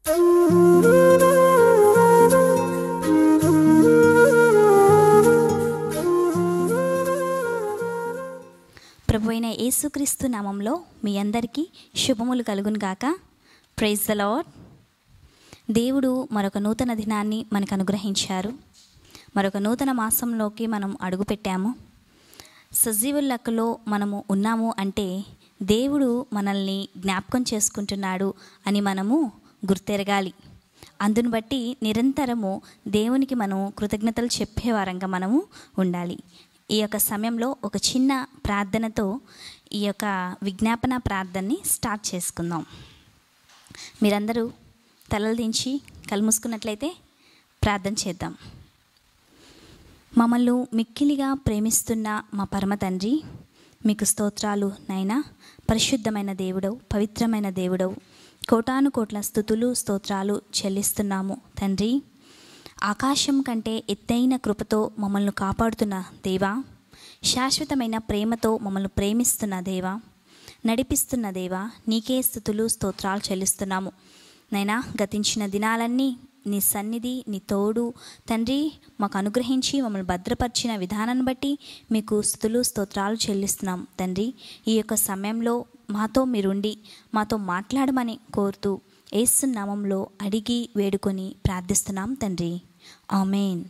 ప్రభు అయిన యేసుక్రీస్తు నామంలో మీ అందరికీ శుభములు కలుగును గాక ప్రైజ్ ద లాడ్ దేవుడు మరొక నూతన దినాన్ని మనకు అనుగ్రహించారు మరొక నూతన మాసంలోకి మనం అడుగుపెట్టాము సజీవుల లెక్కలో మనము ఉన్నాము అంటే దేవుడు మనల్ని జ్ఞాపకం చేసుకుంటున్నాడు అని మనము గుర్తెరగాలి అందును బట్టి నిరంతరము దేవునికి మనం కృతజ్ఞతలు చెప్పే వారంగా మనము ఉండాలి ఈ యొక్క సమయంలో ఒక చిన్న ప్రార్థనతో ఈ యొక్క విజ్ఞాపన ప్రార్థనని స్టార్ట్ చేసుకుందాం మీరందరూ తలలు దించి కళ్ళు మూసుకున్నట్లయితే ప్రార్థన చేద్దాం మమ్మల్ని మిక్కిలిగా ప్రేమిస్తున్న మా పరమ తండ్రి మీకు స్తోత్రాలు నైనా పరిశుద్ధమైన దేవుడవు పవిత్రమైన దేవుడవు కోటాను కోట్ల స్థుతులు స్తోత్రాలు చెల్లిస్తున్నాము తండ్రి ఆకాశం కంటే ఎత్తైన కృపతో మమ్మల్ని కాపాడుతున్న దేవా శాశ్వతమైన ప్రేమతో మమ్మల్ని ప్రేమిస్తున్న దేవా నడిపిస్తున్న దేవా నీకే స్థుతులు స్తోత్రాలు చెల్లిస్తున్నాము నైనా గతించిన దినాలన్నీ నీ సన్నిధి నీ తోడు తండ్రి మాకు అనుగ్రహించి మమ్మల్ని భద్రపరిచిన విధానాన్ని బట్టి మీకు స్థుతులు స్తోత్రాలు చెల్లిస్తున్నాం తండ్రి ఈ యొక్క సమయంలో మాతో మీరుండి మాతో మాట్లాడమని కోరుతూ ఏసు నామంలో అడిగి వేడుకొని ప్రార్థిస్తున్నాం తండ్రి ఆమెన్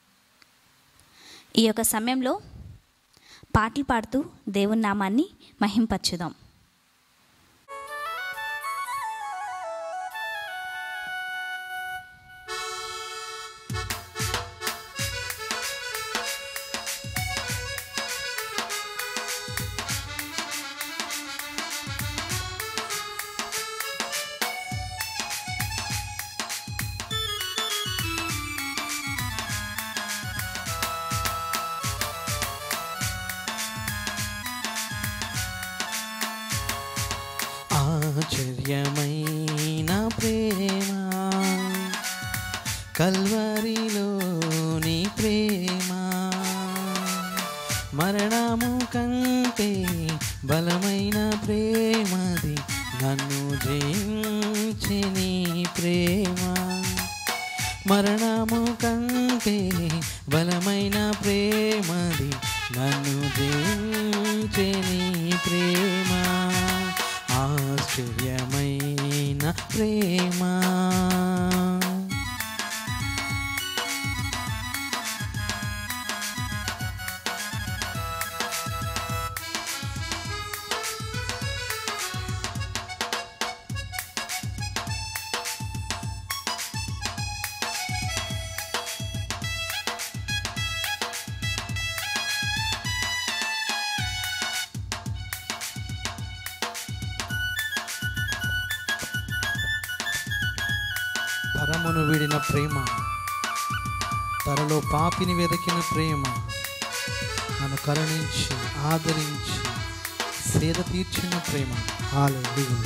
ఈ యొక్క సమయంలో పాటలు పాడుతూ దేవుని నామాన్ని మహింపరచుదాం ఆశ్చర్యమైన ప్రేమ కల్వరిలోని ప్రేమ మరణము కంటే బలమైన ప్రేమది నన్ను జయించని ప్రేమ మరణము కంటే బలమైన ప్రేమది నన్ను జయించని ప్రేమ ఆశ్చర్యమైన ప్రేమ పరమును వీడిన ప్రేమ త్వరలో పాపిని వెదకిన ప్రేమ నన్ను కరుణించి ఆదరించి సేద తీర్చిన ప్రేమ హాలెలూయా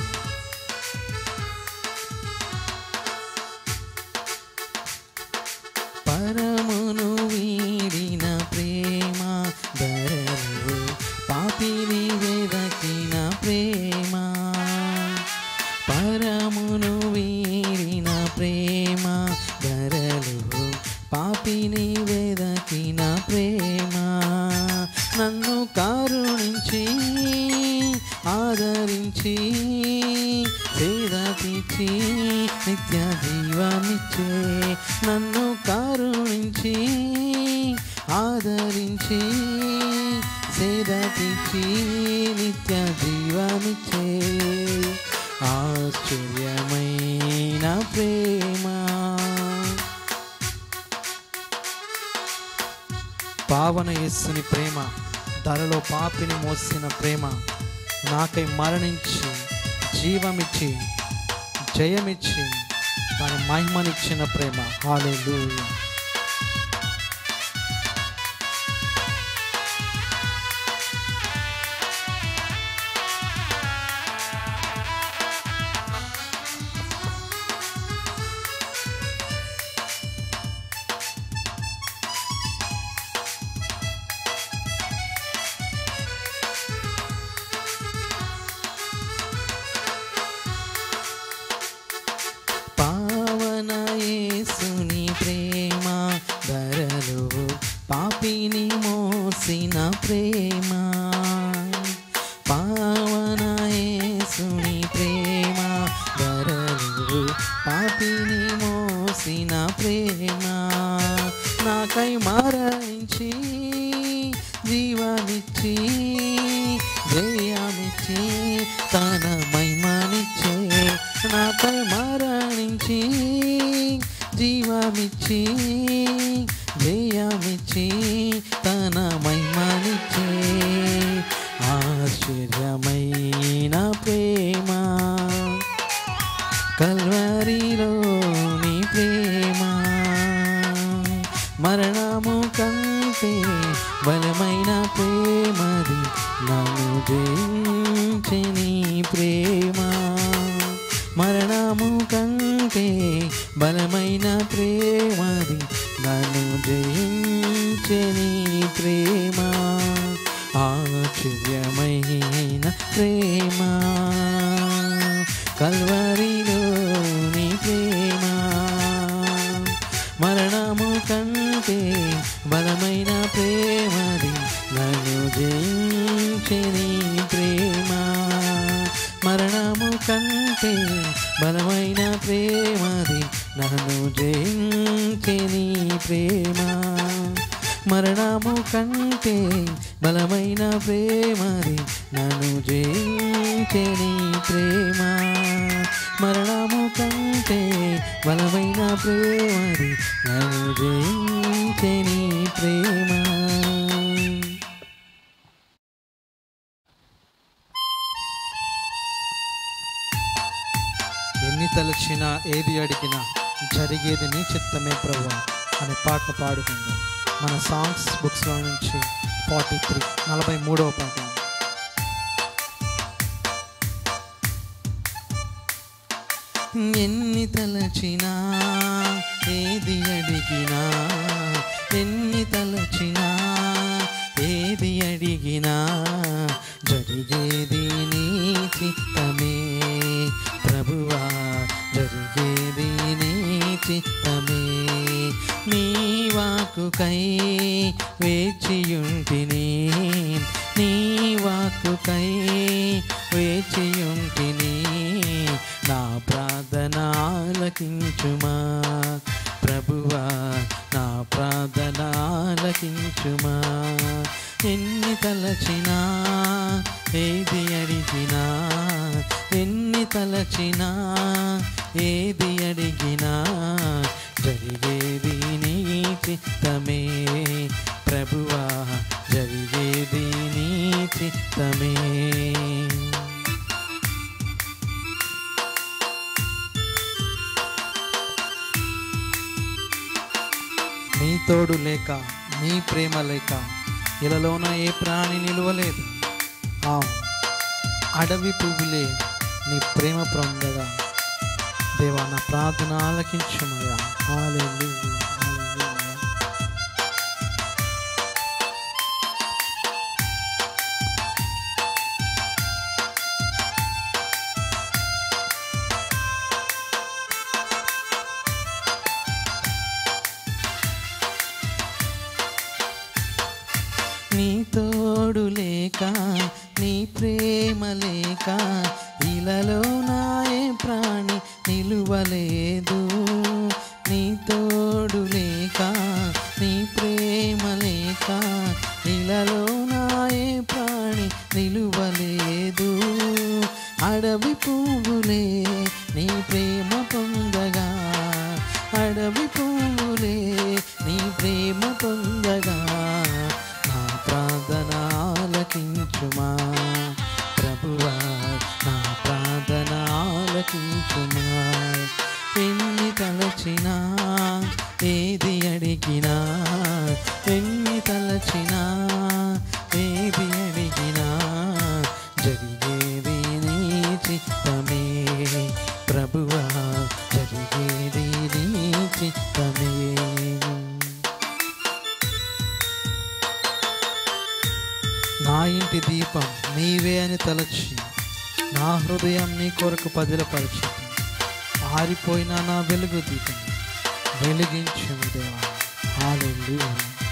పరమును వీడిన ప్రేమ ధరలు పాపిని వెదకిన ప్రేమ పరమును వీడిన ప్రేమ ధరలు పాపిని వెదకిన ప్రేమ నన్ను కరుణించి ఆదరించి సేద తీర్చి నిత్య జీవమిచ్చే నన్ను కరుణించి ఆదరించి సేద తీర్చి నిత్య జీవమిచ్చే ఆశ్చర్యమైన ప్రేమ పావన యేసుని ప్రేమ ధరలో పాపిని మోసిన ప్రేమ నాకై మరణించి జీవమిచ్చి జయమిచ్చి తన మహిమనిచ్చిన ప్రేమ హాలెలూయా పావన యేసుని ప్రేమ ధరలు పాపిని మోసిన ప్రేమ పావన యేసుని ప్రేమ ధరలు పాపిని మోసిన ప్రేమ నాకై మరణించి జీవమిచ్చి జయమిచ్చి తన మహిమనిచ్చే నాకై మరణించి జీవమిచ్చి జయమిచ్చి తన మహిమనిచ్చే ఆశ్చర్యమైన ప్రేమ కల్వరిలోని ప్రేమ మరణము కంటే బలమైన ప్రేమది నన్ను జయించని ప్రేమ మరణము కంటే బలమైన ప్రేమది నన్ను జయించని ప్రేమ ఆశ్చర్యమైన ప్రేమ కల్వరిలోని ప్రేమ మరణము కంటే బలమైన ప్రేమది నన్ను జయించని ప్రేమ మరణము కంటే బలమైన ప్రేమది నన్ను జయించని ప్రేమ మరణము కంటే బలమైన ప్రేమది నన్ను జయించని ప్రేమ మరణము కంటే బలమైన ప్రేమది నన్ను జయించని ప్రేమ ఎన్ని తలచినా ఏది అడిగినా జరిగేది నీ చిత్తమే ప్రభు అనే పాట పాడుకుందాం మన సాంగ్స్ బుక్స్లో నుంచి ఫార్టీ త్రీ నలభై మూడవ పాట ఎన్ని తలచినా ఏది అడిగినా ఎన్ని తలచినా ఏది అడిగినా జరిగేది నీ చిత్తమే ప్రభువా జరిగేది నీ చిత్తమే నీ వాకుకై వేచియుంటిని నీ వాకుకై వేచియుంటిని నా ప్రార్థన ఆలకించుమా ప్రభువా నా ప్రార్థన ఆలకించుమా ఎన్ని తలచినా ఏది అడిగినా ఎన్ని తలచినా ఏది అడిగినా జరిగేది నీ చిత్తమే ప్రభువా జరిగేది నీ చిత్తమే నీ తోడు లేక నీ ప్రేమ లేక ఇలాలోన ఏ ప్రాణి నిలవలేదు ఆ అడవి పువ్వులే నీ ప్రేమ పొందగా దేవా నా ప్రార్థన ఆలకించుమయ్యా హల్లెలూయా, హల్లెలూయా. నీ తోడు లేక నీ ప్రేమ లేక ఇలలో నాయే ప్రాణి నిలువలేదు నీ తోడు లేక నీ ప్రేమ లేక ఇలలో నాయే ప్రాణి నిలువలేదు అడవి పువ్వులే నీ ప్రేమ పొందగా అడవి పువ్వులే నీ ప్రేమ పొందగా నా ప్రార్థన ఆలకించుమా ప్రభువా నా ప్రార్థన ఆలకించుమా ఎన్ని తలచినా ఏది అడిగినా ఎన్ని తలచినా ఏది అడిగినా జరిగేది నీ చిత్తమే ప్రభువా జరిగేది నీ చిత్తమే నా ఇంటి దీపం నీవే అని తలచి నా హృదయం నీ కొరకు పదిలపరిచి ఆరిపోయిన నా వెలుగు దీపం వెలిగించుము దేవా హల్లెలూయా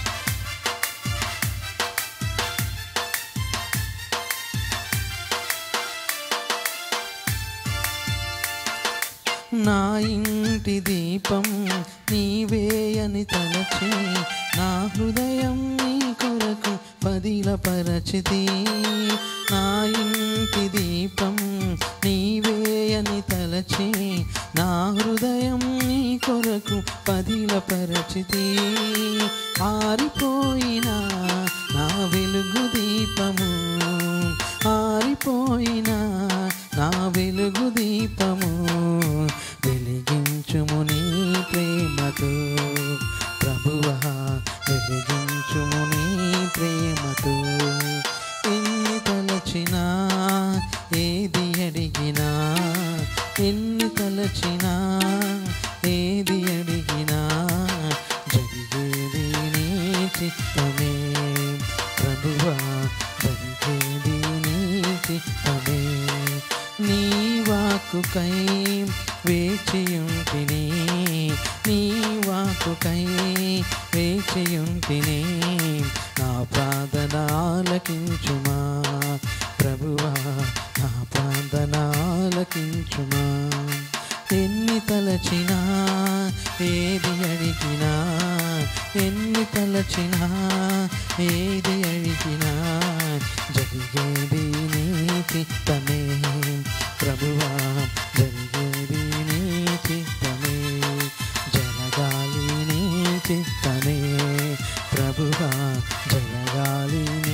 నా ఇంటి దీపం నీవే అని తలచి నా హృదయం నీ కొరకు పదిల పరచితి నా ఇంటి దీపం నీవే అని తలచి నా హృదయం నీ కొరకు పదిల పరచితి ఆరిపోయిన నా వెలుగు దీపము ఆరిపోయిన నా వెలుగు దీపము వెలిగించుము నీ ప్రేమతో ప్రభువా వెలిగించుము నీ ప్రేమతో ఎన్ని తలచినా ఏది అడిగినా ఎన్ని తలచినా ఏది అడిగినా జరిగేది నీ చిత్తమే ప్రభువా జరిగేది నీ చిత్తమే నీ వాక్కుకై వేచియుంటిని నీ వాక్కుకై వేచియుంటిని నా ప్రార్థన ఆలకించుమా ప్రభువా నా ప్రార్థన ఆలకించుమా ఎన్ని తలచినా ఏది అడిగినా ఎన్ని తలచినా ఏది అడిగినా జరిగేది నీ చిత్తమే ప్రభువా జరిగేది నీ చిత్తమే జరగాలి నీ చిత్తమే ప్రభువా జరగాలి నీ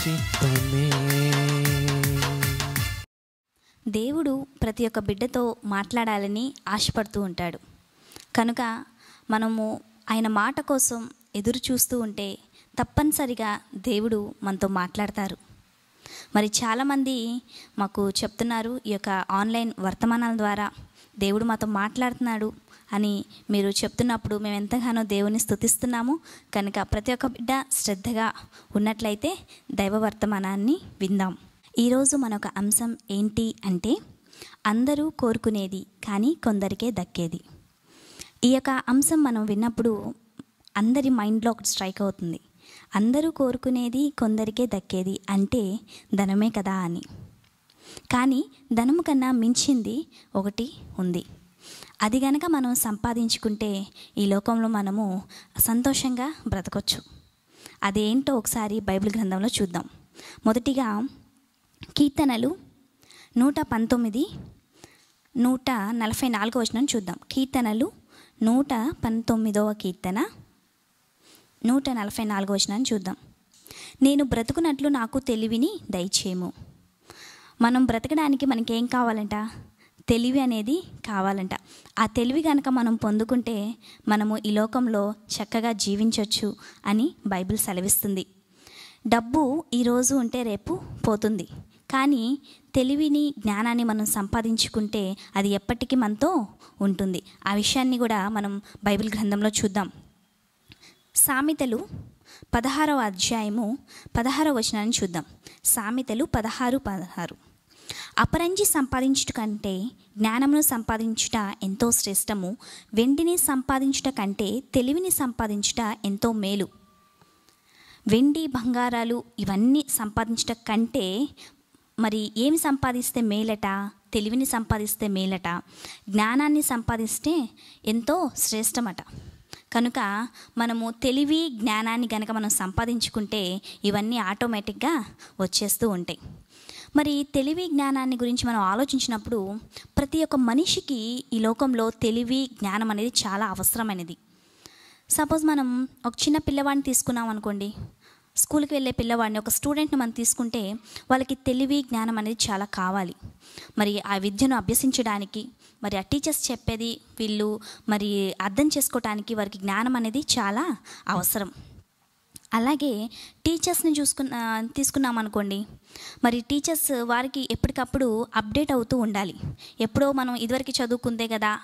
చిత్తమే దేవుడు ప్రతి ఒక్క బిడ్డతో మాట్లాడాలని ఆశపడుతూ ఉంటాడు కనుక మనము ఆయన మాట కోసం ఎదురు చూస్తూ ఉంటే తప్పనిసరిగా దేవుడు మనతో మాట్లాడతారు మరి చాలామంది మాకు చెప్తున్నారు ఈ యొక్క ఆన్లైన్ వర్తమానాల ద్వారా దేవుడు మాతో మాట్లాడుతున్నాడు అని మీరు చెప్తున్నప్పుడు మేము ఎంతగానో దేవుని స్తుతిస్తున్నాము కనుక ప్రతి ఒక్క బిడ్డ శ్రద్ధగా ఉన్నట్లయితే దైవ వర్తమానాన్ని విందాం ఈరోజు మన ఒక అంశం ఏంటి అంటే అందరూ కోరుకునేది కానీ కొందరికే దక్కేది ఈ యొక్క అంశం మనం విన్నప్పుడు అందరి మైండ్లో ఒకటి స్ట్రైక్ అవుతుంది అందరూ కోరుకునేది కొందరికే దక్కేది అంటే ధనమే కదా అని కానీ ధనము కన్నా మించింది ఒకటి ఉంది అది గనక మనం సంపాదించుకుంటే ఈ లోకంలో మనము సంతోషంగా బ్రతకొచ్చు అదేంటో ఒకసారి బైబిల్ గ్రంథంలో చూద్దాం మొదటిగా కీర్తనలు నూట పంతొమ్మిది నూట నలభై నాలుగో వచనం చూద్దాం కీర్తనలు నూట పంతొమ్మిదవ కీర్తన నూట నలభై నాలుగో వచనాన్ని చూద్దాం నేను బ్రతుకున్నట్లు నాకు తెలివిని దయచేయము మనం బ్రతకడానికి మనకేం కావాలంట తెలివి అనేది కావాలంట ఆ తెలివి కనుక మనం పొందుకుంటే మనము ఈ లోకంలో చక్కగా జీవించవచ్చు అని బైబిల్ సెలవిస్తుంది డబ్బు ఈరోజు ఉంటే రేపు పోతుంది కానీ తెలివిని జ్ఞానాన్ని మనం సంపాదించుకుంటే అది ఎప్పటికీ మనతో ఉంటుంది ఆ విషయాన్ని కూడా మనం బైబిల్ గ్రంథంలో చూద్దాం సామెతలు పదహారవ అధ్యాయము పదహారవ వచనాన్ని చూద్దాం సామెతలు పదహారు పదహారు అపరంజి సంపాదించుట కంటే జ్ఞానమును సంపాదించుట ఎంతో శ్రేష్టము వెండిని సంపాదించుట కంటే తెలివిని సంపాదించుట ఎంతో మేలు వెండి బంగారాలు ఇవన్నీ సంపాదించుట కంటే మరి ఏమి సంపాదిస్తే మేలట తెలివిని సంపాదిస్తే మేలట జ్ఞానాన్ని సంపాదిస్తే ఎంతో శ్రేష్టమట కనుక మనము తెలివి జ్ఞానాన్ని గనక మనం సంపాదించుకుంటే ఇవన్నీ ఆటోమేటిక్గా వచ్చేస్తూ ఉంటాయి మరి తెలివి జ్ఞానాన్ని గురించి మనం ఆలోచించినప్పుడు ప్రతి ఒక్క మనిషికి ఈ లోకంలో తెలివి జ్ఞానం అనేది చాలా అవసరమైనది సపోజ్ మనం ఒక చిన్న పిల్లవాడిని తీసుకున్నాం అనుకోండి స్కూల్కి వెళ్ళే పిల్లవాడిని ఒక స్టూడెంట్ని మనం తీసుకుంటే వాళ్ళకి తెలివి జ్ఞానం అనేది చాలా కావాలి మరి ఆ విద్యను అభ్యసించడానికి మరి ఆ టీచర్స్ చెప్పేది వీళ్ళు మరి అర్థం చేసుకోవటానికి వారికి జ్ఞానం అనేది చాలా అవసరం అలాగే టీచర్స్ని చూసుకున్న తీసుకున్నాం అనుకోండి మరి టీచర్స్ వారికి ఎప్పటికప్పుడు అప్డేట్ అవుతూ ఉండాలి ఎప్పుడో మనం ఇదివరకు చదువుకుందే కదా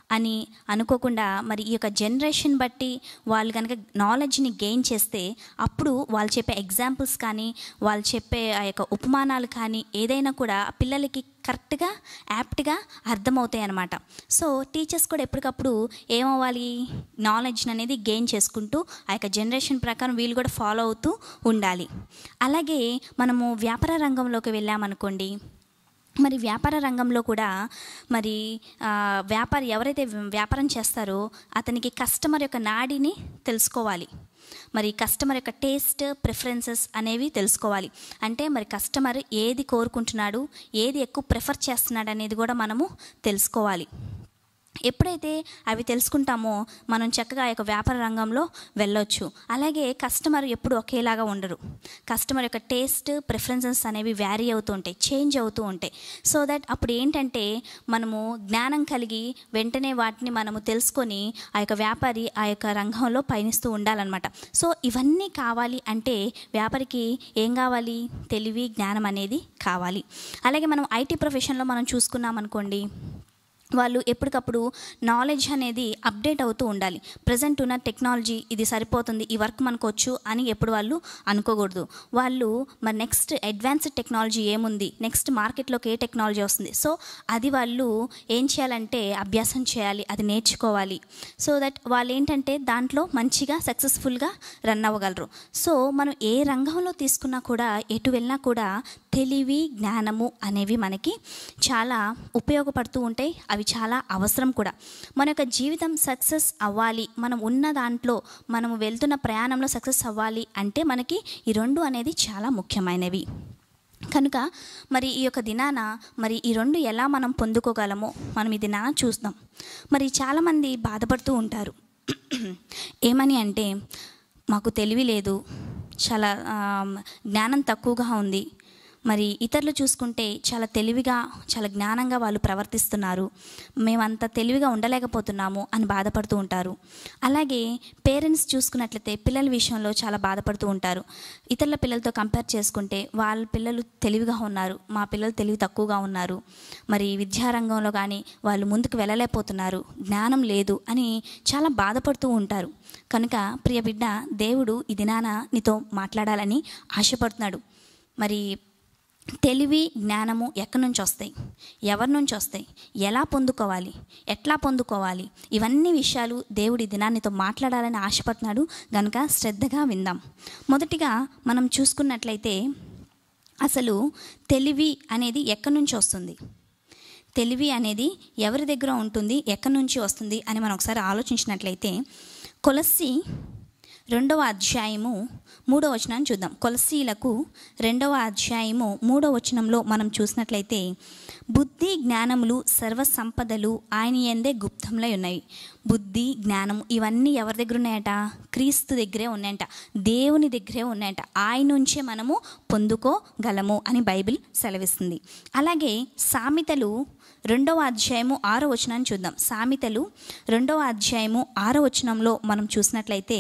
అని అనుకోకుండా మరి ఈ యొక్క జనరేషన్ బట్టి వాళ్ళు కనుక నాలెడ్జ్ని గెయిన్ చేస్తే అప్పుడు వాళ్ళు చెప్పే ఎగ్జాంపుల్స్ కానీ వాళ్ళు చెప్పే ఆ యొక్క ఉపమానాలు కానీ ఏదైనా కూడా పిల్లలకి కరెక్ట్గా యాప్ట్గా అర్థమవుతాయి అన్నమాట సో టీచర్స్ కూడా ఎప్పటికప్పుడు ఏమవ్వాలి నాలెడ్జ్ అనేది గెయిన్ చేసుకుంటూ ఆ యొక్క జనరేషన్ ప్రకారం వీళ్ళు కూడా ఫాలో అవుతూ ఉండాలి అలాగే మనము వ్యాపార రంగంలోకి వెళ్ళామనుకోండి మరి వ్యాపార రంగంలో కూడా మరి ఆ, వ్యాపారి ఎవరైతే వ్యాపారం చేస్తారో అతనికి కస్టమర్ యొక్క నాడిని తెలుసుకోవాలి మరి కస్టమర్ యొక్క టేస్ట్ ప్రిఫరెన్సెస్ అనేవి తెలుసుకోవాలి అంటే మరి కస్టమర్ ఏది కోరుకుంటున్నాడు ఏది ఎక్కువ ప్రిఫర్ చేస్తున్నాడు అనేది కూడా మనము తెలుసుకోవాలి ఎప్పుడైతే అవి తెలుసుకుంటామో మనం చక్కగా ఆ యొక్క వ్యాపార రంగంలో వెళ్ళొచ్చు అలాగే కస్టమర్ ఎప్పుడు ఒకేలాగా ఉండరు కస్టమర్ యొక్క టేస్ట్ ప్రిఫరెన్సెస్ అనేవి వ్యారీ అవుతూ ఉంటాయి చేంజ్ అవుతూ ఉంటాయి సో దట్ అప్పుడు ఏంటంటే మనము జ్ఞానం కలిగి వెంటనే వాటిని మనము తెలుసుకొని ఆ యొక్క వ్యాపారి ఆ యొక్క రంగంలో పయనిస్తూ ఉండాలన్నమాట సో ఇవన్నీ కావాలి అంటే వ్యాపారికి ఏం కావాలి తెలివి జ్ఞానం అనేది కావాలి అలాగే మనం ఐటీ ప్రొఫెషన్లో మనం చూసుకున్నాం అనుకోండి వాళ్ళు ఎప్పటికప్పుడు నాలెడ్జ్ అనేది అప్డేట్ అవుతూ ఉండాలి ప్రజెంట్ ఉన్న టెక్నాలజీ ఇది సరిపోతుంది ఈ వర్క్ మనకు వచ్చు అని ఎప్పుడు వాళ్ళు అనుకోకూడదు వాళ్ళు మరి నెక్స్ట్ అడ్వాన్స్డ్ టెక్నాలజీ ఏముంది నెక్స్ట్ మార్కెట్లోకి ఏ టెక్నాలజీ వస్తుంది సో అది వాళ్ళు ఏం చేయాలంటే అభ్యాసం చేయాలి అది నేర్చుకోవాలి సో దట్ వాళ్ళు ఏంటంటే దాంట్లో మంచిగా సక్సెస్ఫుల్గా రన్ అవ్వగలరు సో మనం ఏ రంగంలో తీసుకున్నా కూడా ఎటు వెళ్ళినా కూడా తెలివి జ్ఞానము అనేవి మనకి చాలా ఉపయోగపడుతూ ఉంటాయి అవి చాలా అవసరం కూడా మన యొక్క జీవితం సక్సెస్ అవ్వాలి మనం ఉన్న దాంట్లో మనము వెళ్తున్న ప్రయాణంలో సక్సెస్ అవ్వాలి అంటే మనకి ఈ రెండు అనేది చాలా ముఖ్యమైనవి కనుక మరి ఈ యొక్క దినాన మరి ఈ రెండు ఎలా మనం పొందుకోగలమో మనం ఈ దినాన చూస్తాం మరి చాలామంది బాధపడుతూ ఉంటారు ఏమని అంటే మాకు తెలివి లేదు చాలా ఆ, జ్ఞానం తక్కువగా ఉంది మరి ఇతరులు చూసుకుంటే చాలా తెలివిగా చాలా జ్ఞానంగా వాళ్ళు ప్రవర్తిస్తున్నారు మేమంత తెలివిగా ఉండలేకపోతున్నాము అని బాధపడుతూ ఉంటారు అలాగే పేరెంట్స్ చూసుకున్నట్లయితే పిల్లల విషయంలో చాలా బాధపడుతూ ఉంటారు ఇతరుల పిల్లలతో కంపేర్ చేసుకుంటే వాళ్ళ పిల్లలు తెలివిగా ఉన్నారు మా పిల్లలు తెలివి తక్కువగా ఉన్నారు మరి విద్యారంగంలో కానీ వాళ్ళు ముందుకు వెళ్ళలేకపోతున్నారు జ్ఞానం లేదు అని చాలా బాధపడుతూ ఉంటారు కనుక ప్రియ బిడ్డ దేవుడు ఈ దినాన నీతో మాట్లాడాలని ఆశపడుతున్నాడు మరి తెలివి జ్ఞానము ఎక్కడి నుంచి వస్తాయి ఎవరి నుంచి వస్తాయి ఎలా పొందుకోవాలి ఎట్లా పొందుకోవాలి ఇవన్నీ విషయాలు దేవుడి దినాన్నితో మాట్లాడాలని ఆశపడుతున్నాడు గనుక శ్రద్ధగా విందాం మొదటిగా మనం చూసుకున్నట్లయితే అసలు తెలివి అనేది ఎక్కడి నుంచి వస్తుంది తెలివి అనేది ఎవరి దగ్గర ఉంటుంది ఎక్కడి నుంచి వస్తుంది అని మనం ఒకసారి ఆలోచించినట్లయితే కొలస్సి రెండవ అధ్యాయము మూడవ వచనాన్ని చూద్దాం కొలసీలకు రెండవ అధ్యాయము మూడవ వచనంలో మనం చూసినట్లయితే బుద్ధి జ్ఞానములు సర్వ సంపదలు ఆయన ఎందే గుప్తంలో ఉన్నాయి బుద్ధి జ్ఞానము ఇవన్నీ ఎవరి దగ్గర ఉన్నాయట క్రీస్తు దగ్గరే ఉన్నాయంట దేవుని దగ్గరే ఉన్నాయంట ఆయన నుంచే మనము పొందుకోగలము అని బైబిల్ సెలవిస్తుంది అలాగే సామెతలు రెండవ అధ్యాయము ఆరో వచనాన్ని చూద్దాం సామెతలు రెండవ అధ్యాయము ఆరో వచనంలో మనం చూసినట్లయితే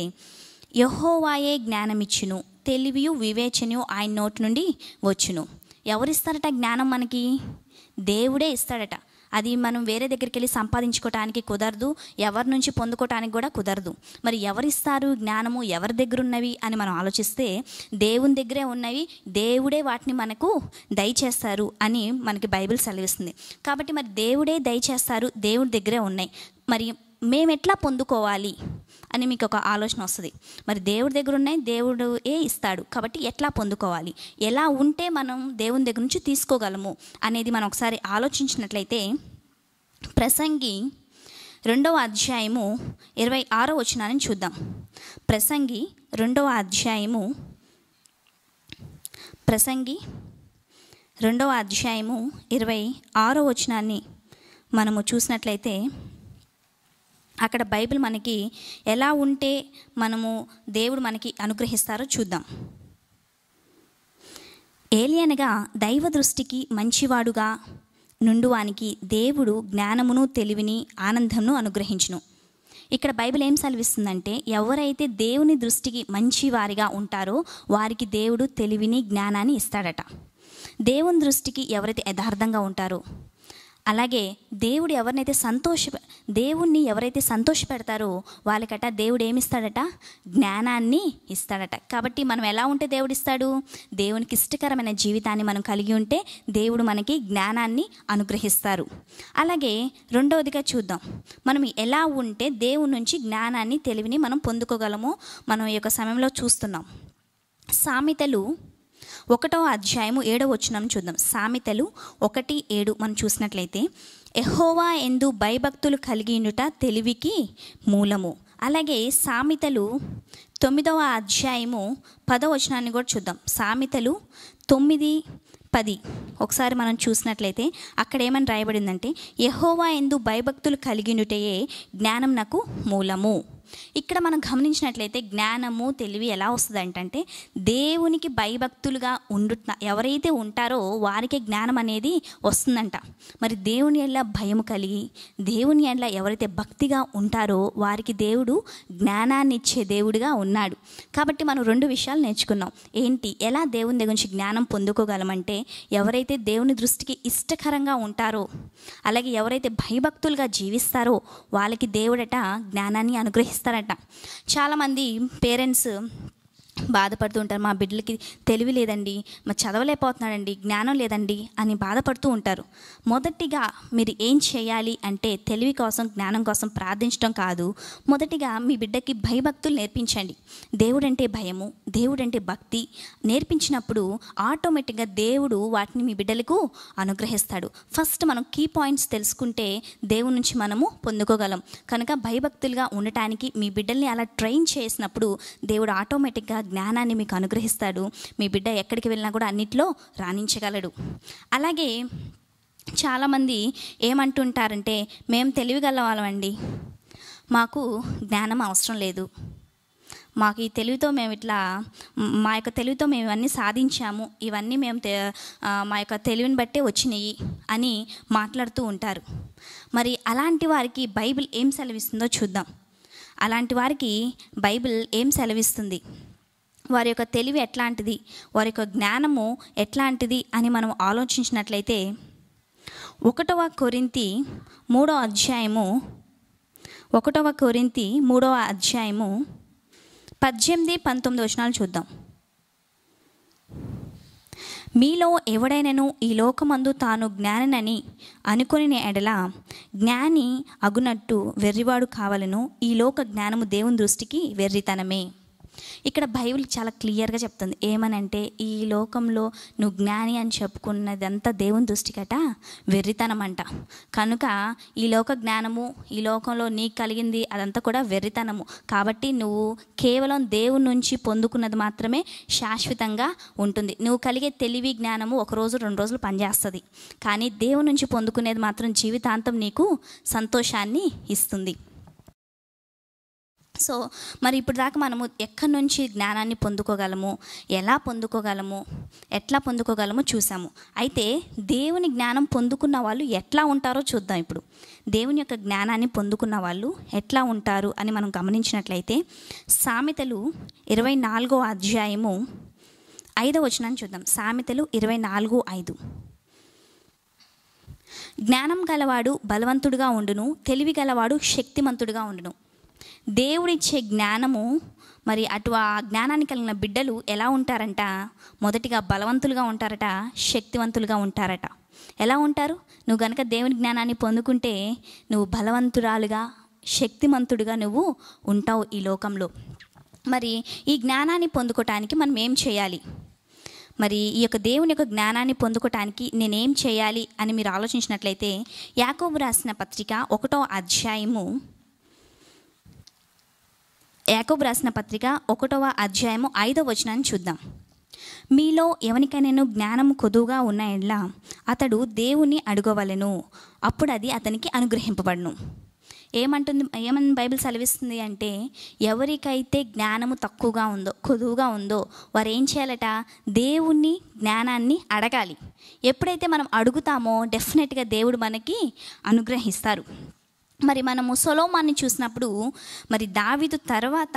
యహోవాయే జ్ఞానమిచ్చును తెలివియు వివేచనయు ఆయన నోటి నుండి వచ్చును ఎవరిస్తారట జ్ఞానం మనకి దేవుడే ఇస్తాడట అది మనం వేరే దగ్గరికి వెళ్ళి సంపాదించుకోవటానికి కుదరదు ఎవరి నుంచి పొందుకోవటానికి కూడా కుదరదు మరి ఎవరిస్తారు జ్ఞానము ఎవరి దగ్గర ఉన్నవి అని మనం ఆలోచిస్తే దేవుని దగ్గరే ఉన్నవి దేవుడే వాటిని మనకు దయచేస్తారు అని మనకి బైబిల్ సెలవిస్తుంది కాబట్టి మరి దేవుడే దయచేస్తారు దేవుడి దగ్గరే ఉన్నాయి మరి మేము ఎట్లా పొందుకోవాలి అని మీకు ఒక ఆలోచన వస్తుంది మరి దేవుడి దగ్గర ఉన్నాయి దేవుడు ఏ ఇస్తాడు కాబట్టి ఎట్లా పొందుకోవాలి ఎలా ఉంటే మనం దేవుని దగ్గర నుంచి తీసుకోగలము అనేది మనం ఒకసారి ఆలోచించినట్లయితే ప్రసంగి రెండవ అధ్యాయము ఇరవై ఆరో వచనాన్ని చూద్దాం ప్రసంగి రెండవ అధ్యాయము ప్రసంగి రెండవ అధ్యాయము ఇరవై ఆరో వచనాన్ని మనము చూసినట్లయితే అక్కడ బైబిల్ మనకి ఎలా ఉంటే మనము దేవుడు మనకి అనుగ్రహిస్తారో చూద్దాం ఏలియనగా దైవ దృష్టికి మంచివాడుగా నుండువానికి దేవుడు జ్ఞానమును తెలివిని ఆనందమును అనుగ్రహించును ఇక్కడ బైబిల్ ఏం సెలవిస్తుందంటే ఎవరైతే దేవుని దృష్టికి మంచివారిగా ఉంటారో వారికి దేవుడు తెలివిని జ్ఞానాన్ని ఇస్తాడట దేవుని దృష్టికి ఎవరైతే యథార్థంగా ఉంటారో అలాగే దేవుడు ఎవరినైతే సంతోష దేవుణ్ణి ఎవరైతే సంతోషపెడతారో వాళ్ళకట దేవుడు ఏమిస్తాడట జ్ఞానాన్ని ఇస్తాడట కాబట్టి మనం ఎలా ఉంటే దేవుడు ఇస్తాడు దేవునికి ఇష్టకరమైన జీవితాన్ని మనం కలిగి ఉంటే దేవుడు మనకి జ్ఞానాన్ని అనుగ్రహిస్తారు అలాగే రెండవదిగా చూద్దాం మనం ఎలా ఉంటే దేవుడి నుంచి జ్ఞానాన్ని తెలివిని మనం పొందుకోగలమో మనం ఈ యొక్క సమయంలో చూస్తున్నాం సామెతలు ఒకటో అధ్యాయము ఏడవ వచనం చూద్దాం సామెతలు ఒకటి ఏడు మనం చూసినట్లయితే ఎహోవా ఎందు భయభక్తులు కలిగినుట తెలివికి మూలము అలాగే సామెతలు తొమ్మిదవ అధ్యాయము పదవ వచనాన్ని కూడా చూద్దాం సామెతలు తొమ్మిది పది ఒకసారి మనం చూసినట్లయితే అక్కడ ఏమని రాయబడిందంటే యహోవా ఎందు భయభక్తులు కలిగినుటయే జ్ఞానం నాకు మూలము ఇక్కడ మనం గమనించినట్లయితే జ్ఞానము తెలివి ఎలా వస్తుంది అంటే దేవునికి భయభక్తులుగా ఉండు ఎవరైతే ఉంటారో వారికే జ్ఞానం అనేది వస్తుందంట మరి దేవుని ఎల్ల భయం కలిగి దేవుని ఎల్ల ఎవరైతే భక్తిగా ఉంటారో వారికి దేవుడు జ్ఞానాన్ని ఇచ్చే దేవుడిగా ఉన్నాడు కాబట్టి మనం రెండు విషయాలు నేర్చుకున్నాం ఏంటి ఎలా దేవుని దగ్గర నుంచి జ్ఞానం పొందుకోగలమంటే ఎవరైతే దేవుని దృష్టికి ఇష్టకరంగా ఉంటారో అలాగే ఎవరైతే భయభక్తులుగా జీవిస్తారో వాళ్ళకి దేవుడట జ్ఞానాన్ని అనుగ్రహిస్తారట చాలామంది పేరెంట్స్ బాధపడుతూ ఉంటారు మా బిడ్డలకి తెలివి లేదండి మా చదవలేకపోతున్నాడండి జ్ఞానం లేదండి అని బాధపడుతూ ఉంటారు మొదటిగా మీరు ఏం చేయాలి అంటే తెలివి కోసం జ్ఞానం కోసం ప్రార్థించడం కాదు మొదటిగా మీ బిడ్డకి భయభక్తులు నేర్పించండి దేవుడంటే భయము దేవుడంటే భక్తి నేర్పించినప్పుడు ఆటోమేటిక్గా దేవుడు వాటిని మీ బిడ్డలకు అనుగ్రహిస్తాడు ఫస్ట్ మనం కీ పాయింట్స్ తెలుసుకుంటే దేవుడి నుంచి మనము పొందుకోగలం కనుక భయభక్తులుగా ఉండటానికి మీ బిడ్డల్ని అలా ట్రైన్ చేసినప్పుడు దేవుడు ఆటోమేటిక్గా జ్ఞానాన్ని మీకు అనుగ్రహిస్తాడు మీ బిడ్డ ఎక్కడికి వెళ్ళినా కూడా అన్నిట్లో రాణించగలడు అలాగే చాలామంది ఏమంటుంటారంటే మేము తెలివిగల వాళ్ళమండి మాకు జ్ఞానం అవసరం లేదు మాకు ఈ తెలివితో మేము ఇట్లా మ్, మా యొక్క తెలివితో మేము ఇవన్నీ సాధించాము ఇవన్నీ మేము తె- ఆ, మా యొక్క తెలివిని బట్టే వచ్చినాయి అని మాట్లాడుతూ ఉంటారు మరి అలాంటి వారికి బైబిల్ ఏం సెలవిస్తుందో చూద్దాం అలాంటి వారికి బైబిల్ ఏం సెలవిస్తుంది వారి యొక్క తెలివి ఎట్లాంటిది వారి యొక్క జ్ఞానము ఎట్లాంటిది అని మనం ఆలోచించినట్లయితే ఒకటవ కొరింతి మూడో అధ్యాయము ఒకటవ కొరింతి మూడవ అధ్యాయము పద్దెనిమిది పంతొమ్మిది వచనాలు చూద్దాం మీలో ఎవడైనను ఈ లోకమందు తాను జ్ఞాననని అనుకుని ఎడల జ్ఞాని అగునట్టు వెర్రివాడు కావాలను ఈ లోక జ్ఞానము దేవుని దృష్టికి వెర్రితనమే ఇక్కడ బైబిల్ చాలా క్లియర్గా చెప్తుంది ఏమనంటే ఈ లోకంలో నువ్వు జ్ఞాని అని చెప్పుకున్నదంతా దేవుని దృష్టికట వెర్రితనం అంట కనుక ఈ లోక జ్ఞానము ఈ లోకంలో నీకు కలిగింది అదంతా కూడా వెర్రితనము కాబట్టి నువ్వు కేవలం దేవుని నుంచి పొందుకున్నది మాత్రమే శాశ్వతంగా ఉంటుంది నువ్వు కలిగే తెలివి జ్ఞానము ఒక రోజు రెండు రోజులు పనిచేస్తుంది కానీ దేవుని నుంచి పొందుకునేది మాత్రం జీవితాంతం నీకు సంతోషాన్ని ఇస్తుంది సో మరి ఇప్పుడు దాకా మనము ఎక్కడి నుంచి జ్ఞానాన్ని పొందుకోగలము ఎలా పొందుకోగలము ఎట్లా పొందుకోగలమో చూసాము అయితే దేవుని జ్ఞానం పొందుకున్న వాళ్ళు ఎట్లా ఉంటారో చూద్దాం ఇప్పుడు దేవుని యొక్క జ్ఞానాన్ని పొందుకున్న వాళ్ళు ఎట్లా ఉంటారు అని మనం గమనించినట్లయితే సామెతలు ఇరవై నాలుగో అధ్యాయము ఐదవ వచనాన్ని చూద్దాం సామెతలు ఇరవై నాలుగు ఐదు జ్ఞానం గలవాడు బలవంతుడుగా ఉండును తెలివి గలవాడు శక్తిమంతుడుగా ఉండును దేవుడిచ్చే జ్ఞానము మరి అటు ఆ జ్ఞానాన్ని కలిగిన బిడ్డలు ఎలా ఉంటారంట మొదటిగా బలవంతులుగా ఉంటారట శక్తివంతులుగా ఉంటారట ఎలా ఉంటారు నువ్వు గనక దేవుని జ్ఞానాన్ని పొందుకుంటే నువ్వు బలవంతురాలుగా శక్తిమంతుడిగా నువ్వు ఉంటావు ఈ లోకంలో మరి ఈ జ్ఞానాన్ని పొందుకోవటానికి మనం ఏం చేయాలి మరి ఈ యొక్క దేవుని యొక్క జ్ఞానాన్ని పొందుకోవటానికి నేనేం చేయాలి అని మీరు ఆలోచించినట్లయితే యాకోబు రాసిన పత్రిక ఒకటో అధ్యాయము యాకోబు రాసిన పత్రిక ఒకటవ అధ్యాయము ఐదవ వచనాన్ని చూద్దాం మీలో ఎవరికైనా జ్ఞానము కొదువుగా ఉన్న ఎడ్ల అతడు దేవుని అడుగవలెను అప్పుడు అది అతనికి అనుగ్రహింపబడును ఏమంటుంది ఏమని బైబిల్ సెలవిస్తుంది అంటే ఎవరికైతే జ్ఞానము తక్కువగా ఉందో కొదువుగా ఉందో వారు ఏం చేయాలట దేవుని జ్ఞానాన్ని అడగాలి ఎప్పుడైతే మనం అడుగుతామో డెఫినెట్గా దేవుడు మనకి అనుగ్రహిస్తారు మరి మనము సొలోమాన్ని చూసినప్పుడు మరి దావిదు తర్వాత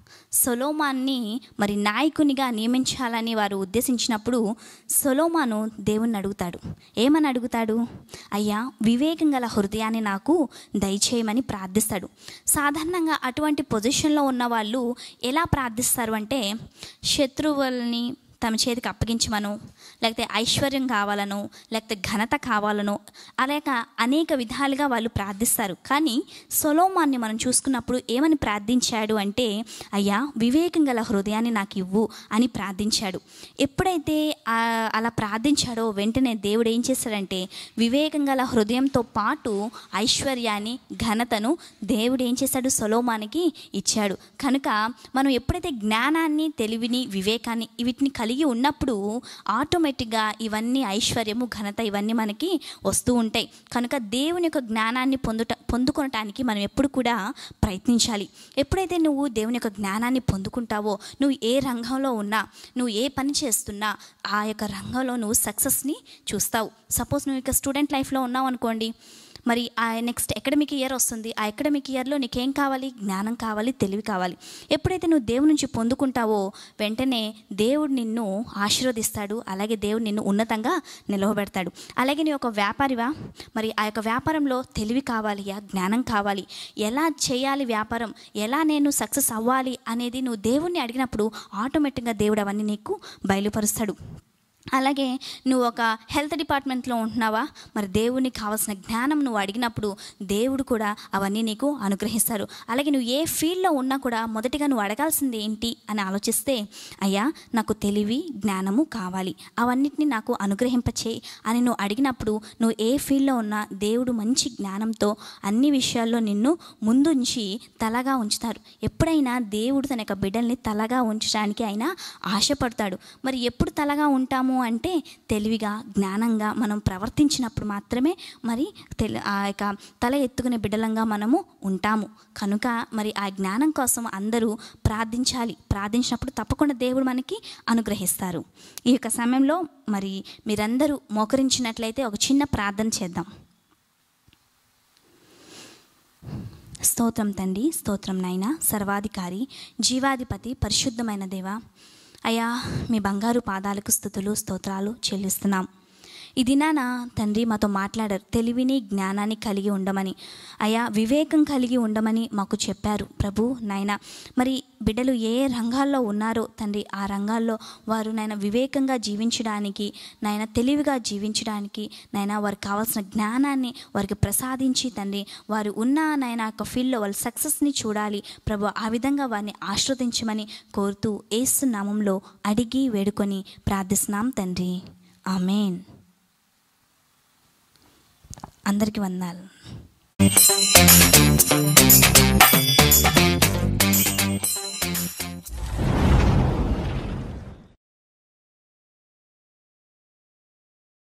సొలోమాన్ని మరి నాయకునిగా నియమించాలని వారు ఉద్దేశించినప్పుడు సొలోమాను దేవుణ్ణి అడుగుతాడు ఏమని అడుగుతాడు అయ్యా వివేకం గల హృదయాన్ని నాకు దయచేయమని ప్రార్థిస్తాడు సాధారణంగా అటువంటి పొజిషన్లో ఉన్న వాళ్ళు ఎలా ప్రార్థిస్తారు అంటే శత్రువుల్ని తమ చేతికి అప్పగించమను లేకపోతే ఐశ్వర్యం కావాలను లేకపోతే ఘనత కావాలను అలాగ అనేక విధాలుగా వాళ్ళు ప్రార్థిస్తారు కానీ సొలోమాన్ని మనం చూసుకున్నప్పుడు ఏమని ప్రార్థించాడు అంటే అయ్యా వివేకం గల హృదయాన్ని నాకు ఇవ్వు అని ప్రార్థించాడు ఎప్పుడైతే ఆ, అలా ప్రార్థించాడో వెంటనే దేవుడు ఏం చేశాడంటే వివేకం గల హృదయంతో పాటు ఐశ్వర్యాన్ని ఘనతను దేవుడు ఏం చేశాడు సొలోమానికి ఇచ్చాడు కనుక మనం ఎప్పుడైతే జ్ఞానాన్ని తెలివిని వివేకాన్ని వీటిని కలిగి ఉన్నప్పుడు ఆటోమేటిక్గా ఇవన్నీ ఐశ్వర్యము ఘనత ఇవన్నీ మనకి వస్తూ ఉంటాయి కనుక దేవుని యొక్క జ్ఞానాన్ని పొందుట పొందుకొనటానికి మనం ఎప్పుడు కూడా ప్రయత్నించాలి ఎప్పుడైతే నువ్వు దేవుని యొక్క జ్ఞానాన్ని పొందుకుంటావో నువ్వు ఏ రంగంలో ఉన్నా నువ్వు ఏ పని చేస్తున్నా ఆ యొక్క రంగంలో నువ్వు సక్సెస్ని చూస్తావు సపోజ్ నువ్వు ఇక స్టూడెంట్ లైఫ్లో ఉన్నావు అనుకోండి మరి ఆ నెక్స్ట్ అకాడమిక్ ఇయర్ వస్తుంది ఆ అకాడమిక్ ఇయర్లో నీకేం కావాలి జ్ఞానం కావాలి తెలివి కావాలి ఎప్పుడైతే నువ్వు దేవుడి నుంచి పొందుకుంటావో వెంటనే దేవుడు నిన్ను ఆశీర్వదిస్తాడు అలాగే దేవుడు నిన్ను ఉన్నతంగా నిలవబెడతాడు అలాగే నీ ఒక వ్యాపారివా మరి ఆ యొక్క వ్యాపారంలో తెలివి కావాలి ఆ జ్ఞానం కావాలి ఎలా చేయాలి వ్యాపారం ఎలా నేను సక్సెస్ అవ్వాలి అనేది నువ్వు దేవుణ్ణి అడిగినప్పుడు ఆటోమేటిక్గా దేవుడు అవన్నీ నీకు బయలుపరుస్తాడు అలాగే నువ్వు ఒక హెల్త్ డిపార్ట్మెంట్లో ఉంటున్నావా మరి దేవునికి కావాల్సిన జ్ఞానం నువ్వు అడిగినప్పుడు దేవుడు కూడా అవన్నీ నీకు అనుగ్రహిస్తారు అలాగే నువ్వు ఏ ఫీల్డ్లో ఉన్నా కూడా మొదటిగా నువ్వు అడగాల్సింది ఏంటి అని ఆలోచిస్తే అయ్యా నాకు తెలివి జ్ఞానము కావాలి అవన్నిటిని నాకు అనుగ్రహింపచేయి అని నువ్వు అడిగినప్పుడు నువ్వు ఏ ఫీల్డ్లో ఉన్నా దేవుడు మంచి జ్ఞానంతో అన్ని విషయాల్లో నిన్ను ముందుంచి తలగా ఉంచుతారు ఎప్పుడైనా దేవుడు తన యొక్క బిడ్డల్ని తలగా ఉంచడానికి ఆయన ఆశపడతాడు మరి ఎప్పుడు తలగా ఉంటాము అంటే తెలివిగా జ్ఞానంగా మనం ప్రవర్తించినప్పుడు మాత్రమే మరి తెలి ఆ యొక్క తల ఎత్తుకునే బిడ్డలంగా మనము ఉంటాము కనుక మరి ఆ జ్ఞానం కోసం అందరూ ప్రార్థించాలి ప్రార్థించినప్పుడు తప్పకుండా దేవుడు మనకి అనుగ్రహిస్తారు ఈ యొక్క సమయంలో మరి మీరందరూ మోకరించినట్లయితే ఒక చిన్న ప్రార్థన చేద్దాం స్తోత్రం తండ్రి స్తోత్రం నాయన సర్వాధికారి జీవాధిపతి పరిశుద్ధమైన దేవ అయ్యా మీ బంగారు పాదాలకు స్థుతులు స్తోత్రాలు చెల్లిస్తున్నాం ఈ దినాన తండ్రి మాతో మాట్లాడారు తెలివిని జ్ఞానాన్ని కలిగి ఉండమని అయ్యా వివేకం కలిగి ఉండమని మాకు చెప్పారు ప్రభు నాయన మరి బిడ్డలు ఏ రంగాల్లో ఉన్నారో తండ్రి ఆ రంగాల్లో వారు నాయన వివేకంగా జీవించడానికి నాయన తెలివిగా జీవించడానికి నాయన వారికి కావాల్సిన జ్ఞానాన్ని వారికి ప్రసాదించి తండ్రి వారు ఉన్న నాయన యొక్క ఫీల్డ్లో వాళ్ళ సక్సెస్ని చూడాలి ప్రభు ఆ విధంగా వారిని ఆశ్రవదించమని కోరుతూ ఏసు నామంలో అడిగి వేడుకొని ప్రార్థిస్తున్నాం తండ్రి ఆమెన్ అందరికీ వందాలు